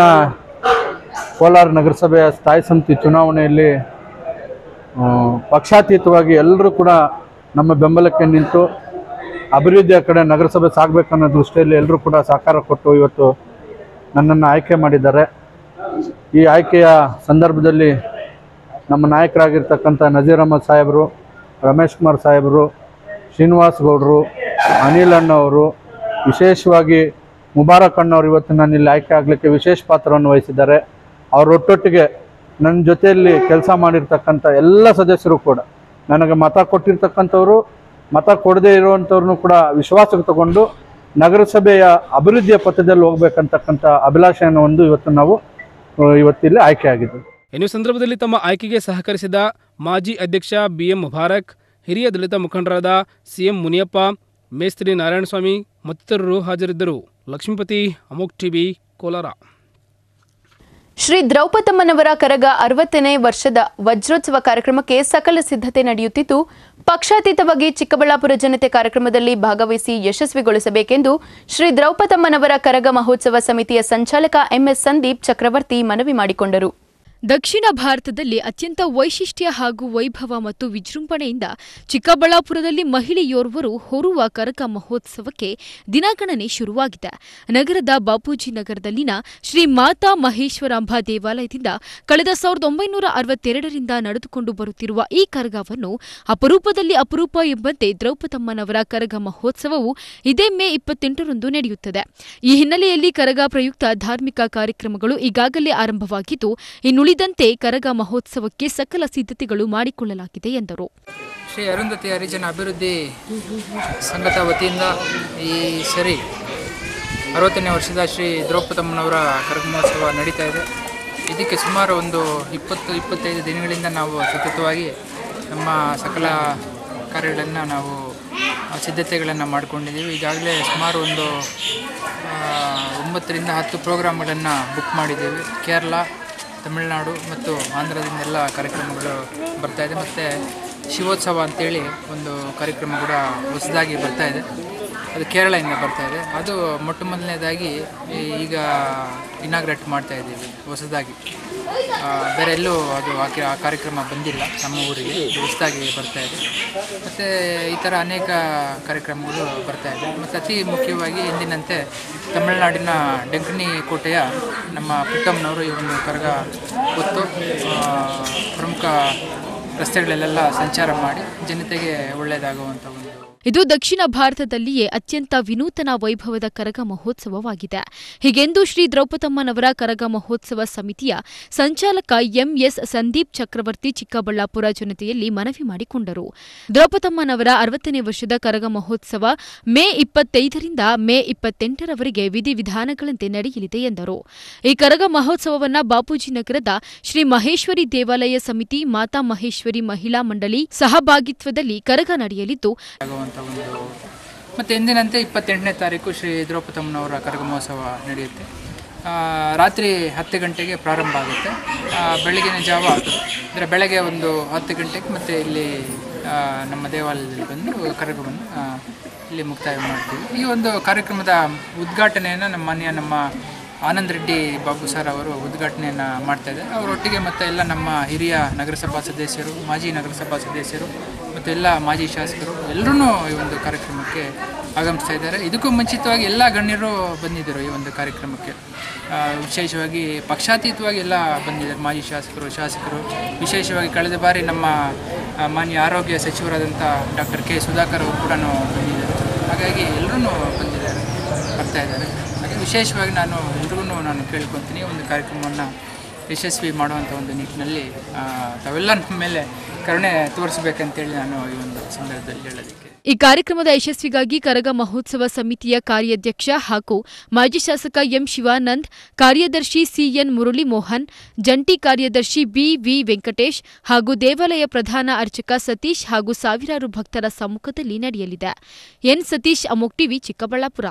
ಕೋಲಾರ ನಗರಸಭೆಯ ಸ್ಥಾಯಿ ಸಮಿತಿ ಚುನಾವಣೆಯಲ್ಲಿ ಆ, ಪಕ್ಷಾತೀತವಾಗಿ ಎಲ್ಲರೂ ಕೂಡ ನಮ್ಮ ಬೆಂಬಲಕ್ಕೆ ನಿಂತು ಅಭಿವೃದ್ಧಿಯ ಕಡೆ ನಗರಸಭೆ ಸಾಗಬೇಕನ್ನೋ ದೃಷ್ಟಿಯಲ್ಲಿ ಎಲ್ಲರೂ ಕೂಡ ಸಹಕಾರ ಕೊಟ್ಟು ಇವತ್ತು ನನ್ನನ್ನು ಆಯ್ಕೆ ಮಾಡಿದ್ದಾರೆ ಈ ಆಯ್ಕೆಯ ಸಂದರ್ಭದಲ್ಲಿ ನಮ್ಮ ನಾಯಕರಾಗಿರ್ತಕ್ಕಂಥ ನಜೀರ್ ಅಹಮದ್ ಸಾಹೇಬರು ರಮೇಶ್ ಕುಮಾರ್ ಸಾಹೇಬರು ಶ್ರೀನಿವಾಸ್ ಗೌಡರು ಅನಿಲ್ ಅಣ್ಣವರು ವಿಶೇಷವಾಗಿ ಮುಬಾರಕ್ ಅಣ್ಣವರು ಇವತ್ತು ನಾನು ಇಲ್ಲಿ ಆಯ್ಕೆ ಆಗಲಿಕ್ಕೆ ವಿಶೇಷ ಪಾತ್ರವನ್ನು ವಹಿಸಿದ್ದಾರೆ ಅವರೊಟ್ಟೊಟ್ಟಿಗೆ ನನ್ನ ಜೊತೆಯಲ್ಲಿ ಕೆಲಸ ಮಾಡಿರ್ತಕ್ಕಂಥ ಎಲ್ಲ ಸದಸ್ಯರು ಕೂಡ ನನಗೆ ಮತ ಕೊಟ್ಟಿರ್ತಕ್ಕಂಥವ್ರು ಮತ ಕೊಡದೇ ಇರುವಂಥವ್ರನ್ನು ಕೂಡ ವಿಶ್ವಾಸಕ್ಕೆ ತಗೊಂಡು ನಗರಸಭೆಯ ಅಭಿವೃದ್ಧಿಯ ಪಥದಲ್ಲಿ ಹೋಗ್ಬೇಕಂತಕ್ಕಂಥ ಅಭಿಲಾಷೆಯನ್ನು ಒಂದು ಇವತ್ತು ನಾವು ಆ, ಇವತ್ತಿಲ್ಲಿ ಆಯ್ಕೆಯಾಗಿದ್ದು ಇನ್ನು ಈ ಸಂದರ್ಭದಲ್ಲಿ ತಮ್ಮ ಆಯ್ಕೆಗೆ ಸಹಕರಿಸಿದ ಮಾಜಿ ಅಧ್ಯಕ್ಷ ಬಿಎಂ ಮುಬಾರಕ್ ಹಿರಿಯ ದಲಿತ ಮುಖಂಡರಾದ ಸಿಎಂ ಮುನಿಯಪ್ಪ ಮೇಸ್ತ್ರಿ ನಾರಾಯಣಸ್ವಾಮಿ ಮತ್ತಿತರರು ಹಾಜರಿದ್ದರು ಲಕ್ಷ್ಮೀಪತಿ ಅಮೋಕ್ ಟಿವಿ ಕೋಲಾರ ಶ್ರೀ ದ್ರೌಪದಮ್ಮನವರ ಕರಗ ಅರವತ್ತನೇ ವರ್ಷದ ವಜ್ರೋತ್ಸವ ಕಾರ್ಯಕ್ರಮಕ್ಕೆ ಸಕಲ ಸಿದ್ಧತೆ ನಡೆಯುತ್ತಿದ್ದು ಪಕ್ಷಾತೀತವಾಗಿ ಚಿಕ್ಕಬಳ್ಳಾಪುರ ಜನತೆ ಕಾರ್ಯಕ್ರಮದಲ್ಲಿ ಭಾಗವಹಿಸಿ ಯಶಸ್ವಿಗೊಳಿಸಬೇಕೆಂದು ಶ್ರೀ ದ್ರೌಪದಮ್ಮನವರ ಕರಗ ಮಹೋತ್ಸವ ಸಮಿತಿಯ ಸಂಚಾಲಕ ಎಂಎಸ್ ಸಂದೀಪ್ ಚಕ್ರವರ್ತಿ ಮನವಿ ಮಾಡಿಕೊಂಡರು ದಕ್ಷಿಣ ಭಾರತದಲ್ಲಿ ಅತ್ಯಂತ ವೈಶಿಷ್ಟ್ಯ ಹಾಗೂ ವೈಭವ ಮತ್ತು ವಿಜೃಂಭಣೆಯಿಂದ ಚಿಕ್ಕಬಳ್ಳಾಪುರದಲ್ಲಿ ಮಹಿಳೆಯೋರ್ವರು ಹೊರುವ ಕರಗ ಮಹೋತ್ಸವಕ್ಕೆ ದಿನಗಣನೆ ಶುರುವಾಗಿದೆ ನಗರದ ಬಾಪೂಜಿ ನಗರದಲ್ಲಿನ ಶ್ರೀ ಮಾತಾ ಮಹೇಶ್ವರಾಂಬ ದೇವಾಲಯದಿಂದ ಕಳೆದ ಸಾವಿರದ ಒಂಬೈನೂರ ಅರವತ್ತೆರಡರಿಂದ ನಡೆದುಕೊಂಡು ಬರುತ್ತಿರುವ ಈ ಕರಗವನ್ನು ಅಪರೂಪದಲ್ಲಿ ಅಪರೂಪ ಎಂಬಂತೆ ದ್ರೌಪದಮ್ಮನವರ ಕರಗ ಮಹೋತ್ಸವವು ಇದೇ ಮೇ ಇಪ್ಪತ್ತೆಂಟರಂದು ನಡೆಯುತ್ತದೆ ಈ ಹಿನ್ನೆಲೆಯಲ್ಲಿ ಕರಗ ಪ್ರಯುಕ್ತ ಧಾರ್ಮಿಕ ಕಾರ್ಯಕ್ರಮಗಳು ಈಗಾಗಲೇ ಆರಂಭವಾಗಿದ್ದು ಇನ್ನುಳಿದಂತೆ ಕರಗ ಮಹೋತ್ಸವಕ್ಕೆ ಸಕಲ ಸಿದ್ಧತೆಗಳು ಮಾಡಿಕೊಳ್ಳಲಾಗಿದೆ ಎಂದರು ಶ್ರೀ ಅರುಂಧತಿ ಹರಿಜನ ಅಭಿವೃದ್ಧಿ ಸಂಘದ ವತಿಯಿಂದ ಈ ಸರಿ ಅರವತ್ತನೇ ವರ್ಷದ ಶ್ರೀ ದ್ರೌಪದಮ್ಮನವರ ಕರಗ ಮಹೋತ್ಸವ ನಡೀತಾ ಇದೆ ಇದಕ್ಕೆ ಸುಮಾರು ಒಂದು ಇಪ್ಪತ್ತು ಇಪ್ಪತ್ತೈದು ದಿನಗಳಿಂದ ನಾವು ಸತತವಾಗಿ ನಮ್ಮ ಸಕಲ ಕಾರ್ಯಗಳನ್ನು ನಾವು ಆ, ಸಿದ್ಧತೆಗಳನ್ನು ಮಾಡಿಕೊಂಡಿದ್ದೀವಿ ಈಗಾಗಲೇ ಸುಮಾರು ಒಂದು ಆ, ಒಂಬತ್ತರಿಂದ ಹತ್ತು ಪ್ರೋಗ್ರಾಮ್ಗಳನ್ನು ಬುಕ್ ಮಾಡಿದ್ದೀವಿ ಕೇರಳ ತಮಿಳುನಾಡು ಮತ್ತು ಆಂಧ್ರದಿಂದೆಲ್ಲ ಕಾರ್ಯಕ್ರಮಗಳು ಬರ್ತಾ ಇದೆ ಮತ್ತು ಶಿವೋತ್ಸವ ಅಂತೇಳಿ ಒಂದು ಕಾರ್ಯಕ್ರಮ ಕೂಡ ಹೊಸದಾಗಿ ಬರ್ತಾ ಇದೆ ಅದು ಕೇರಳದಿಂದ ಬರ್ತಾ ಇದೆ ಅದು ಮೊಟ್ಟ ಮೊದಲನೇದಾಗಿ ಈ- ಈಗ ಇನಾಗ್ರೇಟ್ ಮಾಡ್ತಾ ಇದ್ದೀವಿ ಹೊಸದಾಗಿ ಆ, ಬೇರೆ ಎಲ್ಲೂ ಅದು ಆ ಕೆ- ಆ ಕಾರ್ಯಕ್ರಮ ಬಂದಿಲ್ಲ ನಮ್ಮ ಊರಿಗೆ ಇದು ಹೊಸದಾಗಿ ಬರ್ತಾ ಇದೆ ಮತ್ತು ಈ ಥರ ಅನೇಕ ಕಾರ್ಯಕ್ರಮಗಳು ಬರ್ತಾ ಇದೆ ಮತ್ತು ಅತಿ ಮುಖ್ಯವಾಗಿ ಎಂದಿನಂತೆ ತಮಿಳುನಾಡಿನ ಡೆಂಕನಿ ಕೋಟೆಯ ನಮ್ಮ ಪುಟ್ಟಮ್ಮನವರು ಈ ಒಂದು ಕರಗ ಹೊತ್ತು ಆ, ಪ್ರಮುಖ ರಸ್ತೆಗಳಲ್ಲೆಲ್ಲ ಸಂಚಾರ ಮಾಡಿ ಜನತೆಗೆ ಒಳ್ಳೆಯದಾಗುವಂಥ ಒಂದು ಇದು ದಕ್ಷಿಣ ಭಾರತದಲ್ಲಿಯೇ ಅತ್ಯಂತ ವಿನೂತನ ವೈಭವದ ಕರಗ ಮಹೋತ್ಸವವಾಗಿದೆ ಹೀಗೆಂದು ಶ್ರೀ ದ್ರೌಪದಮ್ಮನವರ ಕರಗ ಮಹೋತ್ಸವ ಸಮಿತಿಯ ಸಂಚಾಲಕ ಎಂಎಸ್ ಸಂದೀಪ್ ಚಕ್ರವರ್ತಿ ಚಿಕ್ಕಬಳ್ಳಾಪುರ ಜನತೆಯಲ್ಲಿ ಮನವಿ ಮಾಡಿಕೊಂಡರು ದ್ರೌಪದಮ್ಮನವರ ಅರವತ್ತನೇ ವರ್ಷದ ಕರಗ ಮಹೋತ್ಸವ ಮೇ ಇಪ್ಪತ್ತೈದರಿಂದ ಮೇ ಇಪ್ಪತ್ತೆಂಟರವರೆಗೆ ವಿಧಿವಿಧಾನಗಳಂತೆ ನಡೆಯಲಿದೆ ಎಂದರು ಈ ಕರಗ ಮಹೋತ್ಸವವನ್ನ ಬಾಪೂಜಿ ನಗರದ ಶ್ರೀ ಮಹೇಶ್ವರಿ ದೇವಾಲಯ ಸಮಿತಿ ಮಾತಾ ಮಹೇಶ್ವರಿ ಮಹಿಳಾ ಮಂಡಳಿ ಸಹಭಾಗಿತ್ವದಲ್ಲಿ ಕರಗ ನಡೆಯಲಿದ್ದು ಆಗುವಂಥ ಒಂದು ಮತ್ತು ಎಂದಿನಂತೆ ಇಪ್ಪತ್ತೆಂಟನೇ ತಾರೀಕು ಶ್ರೀ ದ್ರೌಪದಮ್ಮನವರ ಕರಗ ಮಹೋತ್ಸವ ನಡೆಯುತ್ತೆ ಆ, ರಾತ್ರಿ ಹತ್ತು ಗಂಟೆಗೆ ಪ್ರಾರಂಭ ಆಗುತ್ತೆ ಆ, ಬೆಳಗಿನ ಜಾವ ಅಂದರೆ ಬೆಳಗ್ಗೆ ಒಂದು ಹತ್ತು ಗಂಟೆಗೆ ಮತ್ತು ಇಲ್ಲಿ ಆ, ನಮ್ಮ ದೇವಾಲಯದಲ್ಲಿ ಬಂದು ಕರಗವನ್ನು ಆ, ಇಲ್ಲಿ ಮುಕ್ತಾಯ ಮಾಡ್ತೀವಿ ಈ ಒಂದು ಕಾರ್ಯಕ್ರಮದ ಉದ್ಘಾಟನೆಯನ್ನು ನಮ್ಮ ಮಾನ್ಯ ನಮ್ಮ ಆನಂದ್ ರೆಡ್ಡಿ ಬಾಬು ಸರ್ ಅವರು ಉದ್ಘಾಟನೆಯನ್ನು ಮಾಡ್ತಾ ಇದ್ದಾರೆ ಅವರೊಟ್ಟಿಗೆ ಮತ್ತು ಎಲ್ಲ ನಮ್ಮ ಹಿರಿಯ ನಗರಸಭಾ ಸದಸ್ಯರು ಮಾಜಿ ನಗರಸಭಾ ಸದಸ್ಯರು ಮತ್ತು ಎಲ್ಲ ಮಾಜಿ ಶಾಸಕರು ಎಲ್ಲರೂ ಈ ಒಂದು ಕಾರ್ಯಕ್ರಮಕ್ಕೆ ಆಗಮಿಸ್ತಾ ಇದ್ದಾರೆ ಇದಕ್ಕೂ ಮುಂಚಿತವಾಗಿ ಎಲ್ಲ ಗಣ್ಯರು ಬಂದಿದ್ದರು ಈ ಒಂದು ಕಾರ್ಯಕ್ರಮಕ್ಕೆ ಆ, ವಿಶೇಷವಾಗಿ ಪಕ್ಷಾತೀತವಾಗಿ ಎಲ್ಲ ಬಂದಿದ್ದಾರೆ ಮಾಜಿ ಶಾಸಕರು ಶಾಸಕರು ವಿಶೇಷವಾಗಿ ಕಳೆದ ಬಾರಿ ನಮ್ಮ ಆ, ಮಾನ್ಯ ಆರೋಗ್ಯ ಸಚಿವರಾದಂಥ ಡಾಕ್ಟರ್ ಕೆ ಸುಧಾಕರ್ ಅವರು ಕೂಡ ಬಂದಿದ್ದಾರೆ ಹಾಗಾಗಿ ಎಲ್ಲರೂ ಬಂದಿದ್ದಾರೆ ಬರ್ತಾ ಇದ್ದಾರೆ ಹಾಗೆ ವಿಶೇಷವಾಗಿ ನಾನು ಎಲ್ರಿಗೂ ನಾನು ಕೇಳ್ಕೊತೀನಿ ಒಂದು ಕಾರ್ಯಕ್ರಮವನ್ನು ಯಶಸ್ವಿ ಮಾಡುವಂಥ ಒಂದು ನಿಟ್ಟಿನಲ್ಲಿ ಆ, ತಾವೆಲ್ಲ ನಮ್ಮ ಮೇಲೆ ಕರುಣೆ ತೋರಿಸ್ಬೇಕಂತೇಳಿ ನಾನು ಈ ಒಂದು ಸಂದರ್ಭದಲ್ಲಿ ಹೇಳೋದಕ್ಕೆ ಈ ಕಾರ್ಯಕ್ರಮದ ಯಶಸ್ವಿಗಾಗಿ ಕರಗ ಮಹೋತ್ಸವ ಸಮಿತಿಯ ಕಾರ್ಯಾಧ್ಯಕ್ಷ ಹಾಗೂ ಮಾಜಿ ಶಾಸಕ ಎಂ ಶಿವಾನಂದ್ ಕಾರ್ಯದರ್ಶಿ ಸಿಎನ್ ಮುರಳಿ ಮೋಹನ್ ಜಂಟಿ ಕಾರ್ಯದರ್ಶಿ ಬಿವಿ ವೆಂಕಟೇಶ್ ಹಾಗೂ ದೇವಾಲಯ ಪ್ರಧಾನ ಅರ್ಚಕ ಸತೀಶ್ ಹಾಗೂ ಸಾವಿರಾರು ಭಕ್ತರ ಸಮ್ಮುಖದಲ್ಲಿ ನಡೆಯಲಿದೆ ಎನ್ ಸತೀಶ್ ಅಮೋಕ್ ಟಿವಿ ಚಿಕ್ಕಬಳ್ಳಾಪುರ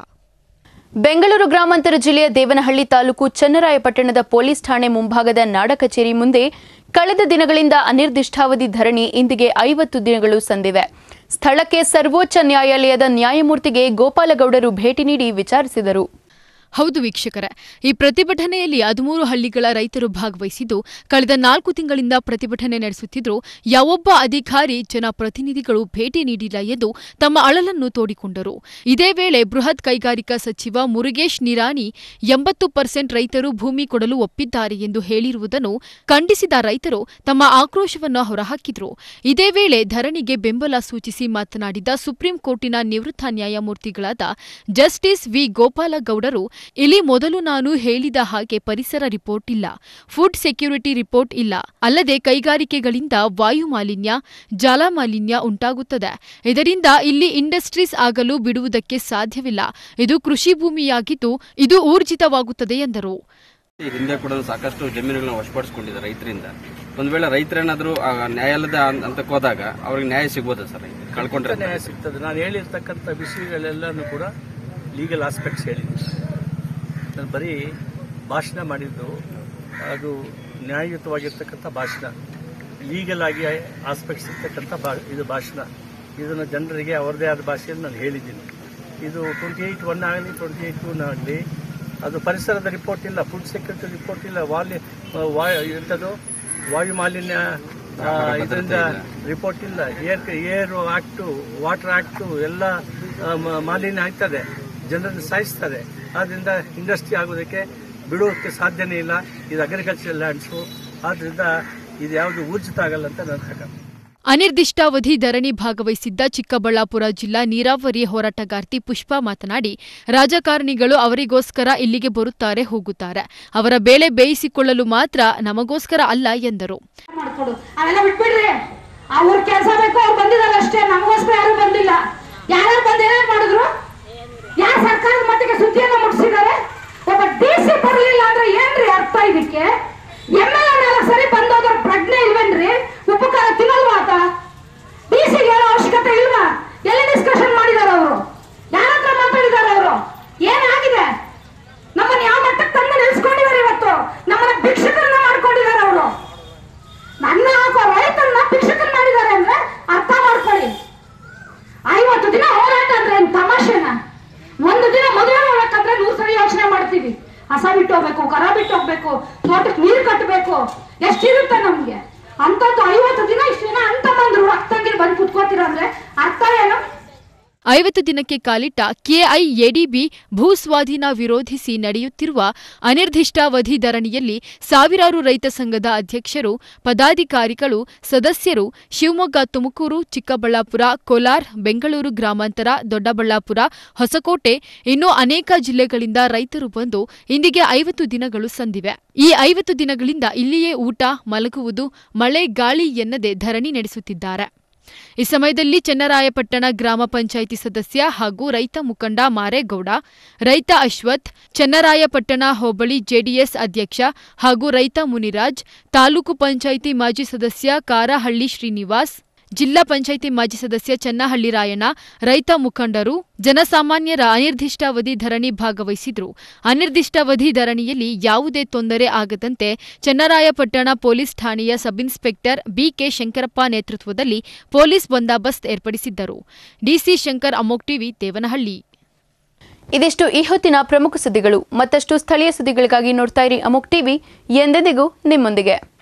ಬೆಂಗಳೂರು ಗ್ರಾಮಾಂತರ ಜಿಲ್ಲೆಯ ದೇವನಹಳ್ಳಿ ತಾಲೂಕು ಚನ್ನರಾಯಪಟ್ಟಣದ ಪೊಲೀಸ್ ಠಾಣೆ ಮುಂಭಾಗದ ನಾಡ ಕಚೇರಿ ಮುಂದೆ ಕಳೆದ ದಿನಗಳಿಂದ ಅನಿರ್ದಿಷ್ಟಾವಧಿ ಧರಣಿ ಇಂದಿಗೆ ಐವತ್ತು ದಿನಗಳು ಸಂದಿವೆ ಸ್ಥಳಕ್ಕೆ ಸರ್ವೋಚ್ಚ ನ್ಯಾಯಾಲಯದ ನ್ಯಾಯಮೂರ್ತಿಗೆ ಗೋಪಾಲಗೌಡರು ಭೇಟಿ ನೀಡಿ ವಿಚಾರಿಸಿದರು ಹೌದು ವೀಕ್ಷಕರೇ ಈ ಪ್ರತಿಭಟನೆಯಲ್ಲಿ ಹದಿಮೂರು ಹಳ್ಳಿಗಳ ರೈತರು ಭಾಗವಹಿಸಿದ್ದು ಕಳೆದ ನಾಲ್ಕು ತಿಂಗಳಿಂದ ಪ್ರತಿಭಟನೆ ನಡೆಸುತ್ತಿದ್ದರೂ ಯಾವೊಬ್ಬ ಅಧಿಕಾರಿ ಜನಪ್ರತಿನಿಧಿಗಳು ಭೇಟಿ ನೀಡಿಲ್ಲ ಎಂದು ತಮ್ಮ ಅಳಲನ್ನು ತೋಡಿಕೊಂಡರು ಇದೇ ವೇಳೆ ಬೃಹತ್ ಕೈಗಾರಿಕಾ ಸಚಿವ ಮುರುಗೇಶ್ ನಿರಾಣಿ ಎಂಬತ್ತು ಪರ್ಸೆಂಟ್ ರೈತರು ಭೂಮಿ ಕೊಡಲು ಒಪ್ಪಿದ್ದಾರೆ ಎಂದು ಹೇಳಿರುವುದನ್ನು ಖಂಡಿಸಿದ ರೈತರು ತಮ್ಮ ಆಕ್ರೋಶವನ್ನು ಹೊರಹಾಕಿದ್ರು ಇದೇ ವೇಳೆ ಧರಣಿಗೆ ಬೆಂಬಲ ಸೂಚಿಸಿ ಮಾತನಾಡಿದ ಸುಪ್ರೀಂ ಕೋರ್ಟಿನ ನಿವೃತ್ತ ನ್ಯಾಯಮೂರ್ತಿಗಳಾದ ಜಸ್ಟಿಸ್ ವಿ ಗೋಪಾಲಗೌಡರು ಇಲ್ಲಿ ಮೊದಲು ನಾನು ಹೇಳಿದ ಹಾಗೆ ಪರಿಸರ ರಿಪೋರ್ಟ್ ಇಲ್ಲ ಫುಡ್ ಸೆಕ್ಯೂರಿಟಿ ರಿಪೋರ್ಟ್ ಇಲ್ಲ ಅಲ್ಲದೆ ಕೈಗಾರಿಕೆಗಳಿಂದ ವಾಯು ಮಾಲಿನ್ಯ ಜಲ ಮಾಲಿನ್ಯ ಉಂಟಾಗುತ್ತದೆ ಇದರಿಂದ ಇಲ್ಲಿ ಇಂಡಸ್ಟ್ರೀಸ್ ಆಗಲು ಬಿಡುವುದಕ್ಕೆ ಸಾಧ್ಯವಿಲ್ಲ ಇದು ಕೃಷಿ ಭೂಮಿಯಾಗಿದ್ದು ಇದು ಊರ್ಜಿತವಾಗುತ್ತದೆ ಎಂದರು ಈ ಹಿಂದೆ ಕೂಡ ಸಾಕಷ್ಟು ಜಮೀನುಗಳನ್ನ ವಶಪಡಿಸಿಕೊಂಡಿದ್ದಾರೆ ರೈತರಿಂದ ಒಂದ್ ವೇಳೆ ರೈತರೇನಾದ್ರೂ ಆ ನ್ಯಾಯಾಲಯದ ಹಂತ- ಹಂತಕ್ಕೆ ಹೋದಾಗ ಅವ್ರಿಗೆ ನ್ಯಾಯ ಸಿಗ್ಬೋದಾ ಸರ್ ಕಳ್ಕೊಂಡ್ರೆ ನ್ಯಾಯ ಸಿಗ್ತದೆ ನಾನು ಹೇಳಿರ್ತಕ್ಕಂಥ ವಿಷಯಗಳೆಲ್ಲನೂ ಕೂಡ ಲೀಗಲ್ ಆಸ್ಪೆಕ್ಟ್ಸ್ ಹೇಳಿದ್ದೀನಿ ನಾನು ಬರೀ ಭಾಷಣ ಮಾಡಿದ್ದು ಅದು ನ್ಯಾಯಯುತವಾಗಿರ್ತಕ್ಕಂಥ ಭಾಷಣ ಲೀಗಲ್ ಆಗಿ ಆಸ್ಪೆಕ್ಟ್ಸ್ ಇರ್ತಕ್ಕಂಥ ಬಾ ಇದು ಭಾಷಣ ಇದನ್ನು ಜನರಿಗೆ ಅವರದೇ ಆದ ಭಾಷೆಯಲ್ಲಿ ನಾನು ಹೇಳಿದ್ದೀನಿ ಇದು ಟ್ವೆಂಟಿ ಏಯ್ಟ್ ಒನ್ ಆಗಲಿ ಟ್ವೆಂಟಿ ಏಯ್ಟ್ ಟೂನ್ ಆಗಲಿ ಅದು ಪರಿಸರದ ರಿಪೋರ್ಟ್ ಇಲ್ಲ ಫುಡ್ ಸೆಕ್ಯೂರಿಟಿ ರಿಪೋರ್ಟ್ ಇಲ್ಲ ವಾಲಿ ವಾಯು ಎಂಥದ್ದು ವಾಯು ಮಾಲಿನ್ಯ ಆ, ಇದರಿಂದ ರಿಪೋರ್ಟ್ ಇಲ್ಲ air air act water act ಎಲ್ಲ ಆ, ಮ- ಮಾಲಿನ್ಯ ಆಗ್ತದೆ ಜನರನ್ನು ಸಾಯಿಸ್ತಾರೆ ಆದ್ದರಿಂದ ಇಂಡಸ್ಟ್ರಿ ಆಗೋದಕ್ಕೆ ಬಿಡೋಕ್ಕೆ ಸಾಧ್ಯನೇ ಇಲ್ಲ ಇದು ಅಗ್ರಿಕಲ್ಚರಲ್ ಲ್ಯಾಂಡ್ಸು ಆದ್ದರಿಂದ ಇದು ಯಾವುದು ಊರ್ಜಿತ ಆಗಲ್ಲ ಅಂತ ನನ್ನ ಪ್ರಕಾರ ಅನಿರ್ದಿಷ್ಟಾವಧಿ ಧರಣಿ ಭಾಗವಹಿಸಿದ್ದ ಚಿಕ್ಕಬಳ್ಳಾಪುರ ಜಿಲ್ಲಾ ನೀರಾವರಿ ಹೋರಾಟಗಾರ್ತಿ ಪುಷ್ಪಾ ಮಾತನಾಡಿ ರಾಜಕಾರಣಿಗಳು ಅವರಿಗೋಸ್ಕರ ಇಲ್ಲಿಗೆ ಬರುತ್ತಾರೆ ಹೋಗುತ್ತಾರೆ ಅವರ ಬೇಳೆ ಬೇಯಿಸಿಕೊಳ್ಳಲು ಮಾತ್ರ ನಮಗೋಸ್ಕರ ಅಲ್ಲ ಎಂದರು ಮಾಡ್ಕೊಡು ಅವೆಲ್ಲ ಬಿಟ್ಬಿಡ್ರಿ ಅವ್ರ ಕೆಲಸ ಬೇಕು ಅವ್ರು ಬಂದಿದ್ದಾರೆ ಅಷ್ಟೇ ನಮಗೋಸ್ಕರ ಯಾರು ಬಂದಿಲ್ಲ ಯಾರು ಬಂದು ಏನೇನ್ ಮಾಡಿದ್ರು ಯಾರ ಸರ್ಕಾರದ ಮಟ್ಟಿಗೆ ಸುದ್ದಿಯನ್ನ ಮುಟ್ಟಿಸಿದ್ದಾರೆ ಒಬ್ಬ ಡಿ ಸಿ ಬರಲಿಲ್ಲ ಅಂದ್ರೆ ಏನ್ರಿ ಅರ್ಥ ಇದಕ್ಕೆ ಎಮ್ ಎಲ್ ಎ ಸರಿ ಬಂದೋದ್ರ ಪ್ರಜ್ಞೆ ಇಲ್ವೇನ್ರಿ ಉಪಕಾರ ತಿನ್ನಲ್ವಾ ಆತ ಡಿ ಸಿಗೆ ಹೇಳೋ ಅವಶ್ಯಕತೆ ಇಲ್ವಾ ಎಲ್ಲಿ ಡಿಸ್ಕಷನ್ ಮಾಡಿದಾರ ಅವರು ಯಾರ ಹತ್ರ ಮಾತಾಡಿದಾರೆ ಅವರು ಏನಾಗಿದೆ ನಮ್ಮನ್ನ ಯಾವ ಮಟ್ಟಕ್ಕೆ ತಂದು ನಿಲ್ಸ್ಕೊಂಡಿದ್ದಾರೆ ಇವತ್ತು ನಮ್ಮನ್ನ ಭಿಕ್ಷಕರನ್ನ ಮಾಡ್ಕೊಂಡಿದ್ದಾರೆ ಅವರು ನನ್ನ ಹಾಕೋ ರೈತರನ್ನ ಭಿಕ್ಷಕರು ಮಾಡಿದ್ದಾರೆ ಅಂದ್ರೆ ಅರ್ಥ ಮಾಡ್ಕೊಳ್ಳಿ ಐವತ್ತು ದಿನ ಹೋರಾಟ ಅಂದ್ರೆ ಏನ್ ತಮಾಷೆನ ಒಂದು ದಿನ ಮದುವೆ ಮಾಡ್ಬೇಕಂದ್ರೆ ನೂರು ಸರಿ ಯೋಚನೆ ಮಾಡ್ತೀವಿ ಹಸ ಬಿಟ್ಟು ಹೋಗ್ಬೇಕು ಕರ ಬಿಟ್ಟು ಹೋಗ್ಬೇಕು ತೋಟಕ್ಕೆ ನೀರು ಕಟ್ಟಬೇಕು ಎಷ್ಟಿರುತ್ತೆ ನಮ್ಗೆ ಅಂತದ್ದು ಐವತ್ತು ದಿನ ಇಷ್ಟು ದಿನ ಅಂತ ಬಂದ್ರು ಅಕ್ಕಂಗಿರು ಬಂದು ಕುತ್ಕೋತೀರ ಅಂದ್ರೆ ಅರ್ಥ ಏನು ಐವತ್ತು ದಿನಕ್ಕೆ ಕಾಲಿಟ್ಟ ಕೆಐಎಡಿಬಿ ಭೂಸ್ವಾಧೀನ ವಿರೋಧಿಸಿ ನಡೆಯುತ್ತಿರುವ ಅನಿರ್ದಿಷ್ಟಾವಧಿ ಧರಣಿಯಲ್ಲಿ ಸಾವಿರಾರು ರೈತ ಸಂಘದ ಅಧ್ಯಕ್ಷರು ಪದಾಧಿಕಾರಿಗಳು ಸದಸ್ಯರು ಶಿವಮೊಗ್ಗ ತುಮಕೂರು ಚಿಕ್ಕಬಳ್ಳಾಪುರ ಕೋಲಾರ್ ಬೆಂಗಳೂರು ಗ್ರಾಮಾಂತರ ದೊಡ್ಡಬಳ್ಳಾಪುರ ಹೊಸಕೋಟೆ ಇನ್ನೂ ಅನೇಕ ಜಿಲ್ಲೆಗಳಿಂದ ರೈತರು ಬಂದು ಇಂದಿಗೆ ಐವತ್ತು ದಿನಗಳು ಸಂದಿವೆ ಈ ಐವತ್ತು ದಿನಗಳಿಂದ ಇಲ್ಲಿಯೇ ಊಟ ಮಲಗುವುದು ಮಳೆ ಗಾಳಿ ಎನ್ನದೆ ಧರಣಿ ನಡೆಸುತ್ತಿದ್ದಾರೆ ಈ ಸಮಯದಲ್ಲಿ ಚನ್ನರಾಯಪಟ್ಟಣ ಗ್ರಾಮ ಪಂಚಾಯಿತಿ ಸದಸ್ಯ ಹಾಗೂ ರೈತ ಮುಖಂಡ ಮಾರೇಗೌಡ ರೈತ ಅಶ್ವಥ್ ಚನ್ನರಾಯಪಟ್ಟಣ ಹೋಬಳಿ ಜೆಡಿಎಸ್ ಅಧ್ಯಕ್ಷ ಹಾಗೂ ರೈತ ಮುನಿರಾಜ್ ತಾಲೂಕು ಪಂಚಾಯಿತಿ ಮಾಜಿ ಸದಸ್ಯ ಕಾರಹಳ್ಳಿ ಶ್ರೀನಿವಾಸ್ ಜಿಲ್ಲಾ ಪಂಚಾಯಿತಿ ಮಾಜಿ ಸದಸ್ಯ ಚನ್ನಹಳ್ಳಿ ರಾಯಣ್ಣ ರೈತ ಮುಖಂಡರು ಜನಸಾಮಾನ್ಯರ ಅನಿರ್ದಿಷ್ಟಾವಧಿ ಧರಣಿ ಭಾಗವಹಿಸಿದ್ರು ಅನಿರ್ದಿಷ್ಟಾವಧಿ ಧರಣಿಯಲ್ಲಿ ಯಾವುದೇ ತೊಂದರೆ ಆಗದಂತೆ ಚನ್ನರಾಯಪಟ್ಟಣ ಪೊಲೀಸ್ ಠಾಣೆಯ ಸಬ್ಇನ್ಸ್ಪೆಕ್ಟರ್ ಬಿಕೆ ಶಂಕರಪ್ಪ ನೇತೃತ್ವದಲ್ಲಿ ಪೊಲೀಸ್ ಬಂದೋಬಸ್ತ್ ಏರ್ಪಡಿಸಿದ್ದರು ಡಿಸಿ ಶಂಕರ್ ಅಮೋಕ್ ಟಿವಿ ದೇವನಹಳ್ಳಿ ಇದಿಷ್ಟು ಈ ಹೊತ್ತಿನ ಪ್ರಮುಖ ಸುದ್ದಿಗಳು ಮತ್ತಷ್ಟು ಸ್ಥಳೀಯ ಸುದ್ದಿಗಳಿಗಾಗಿ ನೋಡ್ತಾ ಇರಿ ಅಮುಕ್ ಟಿವಿ ಎಂದೆಂದಿಗೂ ನಿಮ್ಮೊಂದಿಗೆ